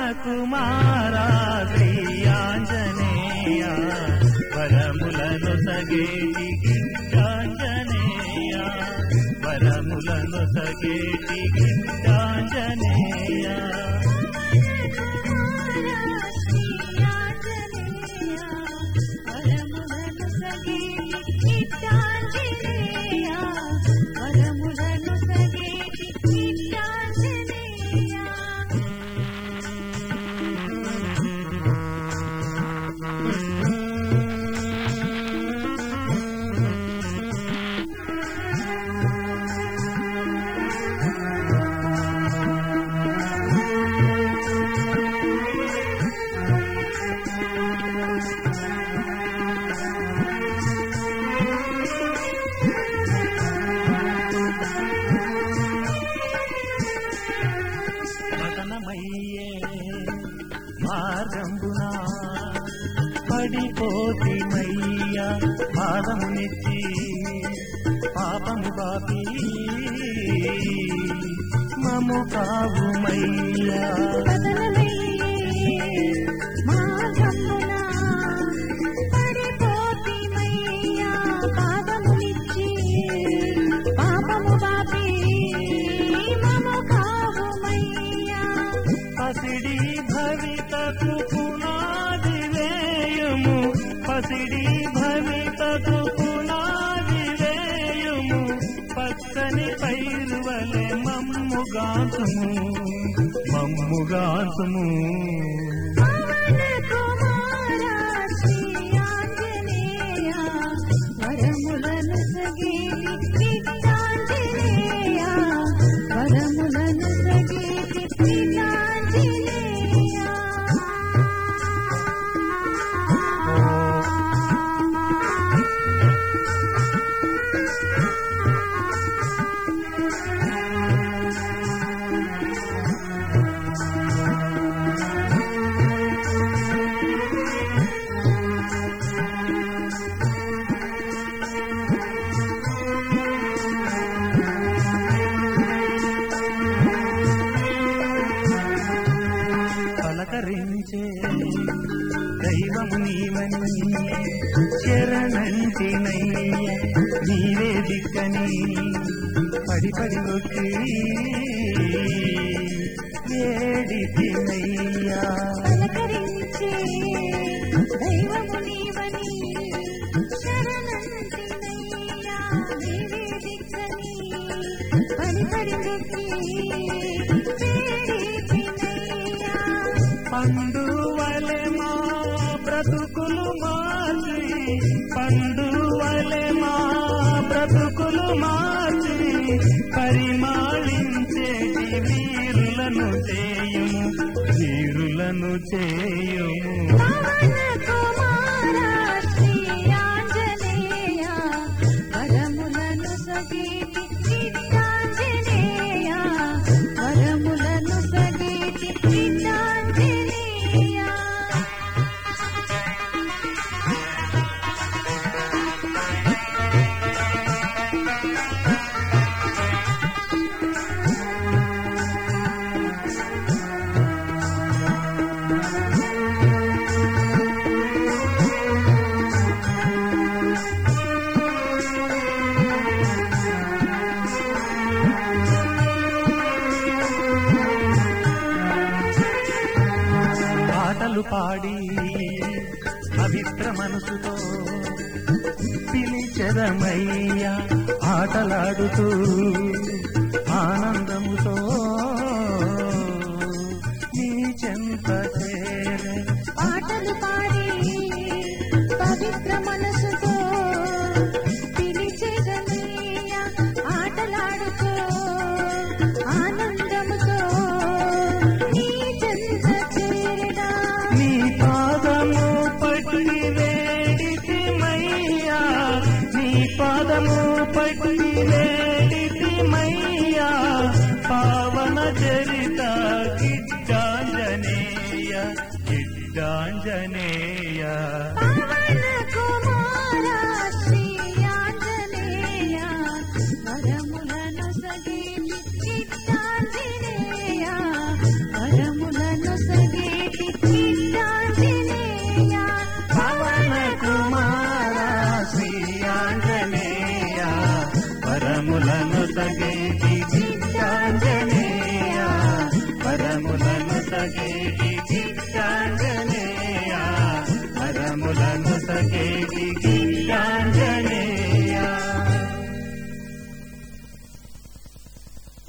కుమారా శ్రీ ఆంజనేయ వరములను సగేటి గిట్టాంజనేయ వరములను సగేటి గిట్టాంజనేయ మదనమయ్యే మార్గంబునా పడిపోతిమయ్య పాదమునిచ్చి పాపము బాపి మము కావుమయ్యా పసిడి భవితకు పునాది వేయుము పసిడి భవితకు పునాది వేయుము పచ్చని పైరువలె మమ్ముగాసుము మమ్ముగాసుము వరములను సగేటి పితాంజనేయ వరములను సగేటి పితాంజనేయ పలకరించే దైవము నీవని శరణంటినయ్య నీవే దిక్కని పడి పడి వచ్చి ఏడి తినయ్యా పలకరించే దైవము నీవని శరణంటినయ్యా నీవే దిక్కని పడి పడి వెతికి చేరితినయ్యా పండు వలె మా బ్రతుకులు మార్చి పండు వలె మా బ్రతుకులు మార్చి పరిమాళించేటి వీరులను చేయుము వీరులను చేయుము పవన కుమార శ్రీ ఆంజనేయ వరములను సగేటి పితాంజనేయ వరములను సగేటి పితాంజనేయ పాటలు పాడి పవిత్ర మనసుతో పిలిచెదమయ్యా ఆటలాడుతూ ఆనంద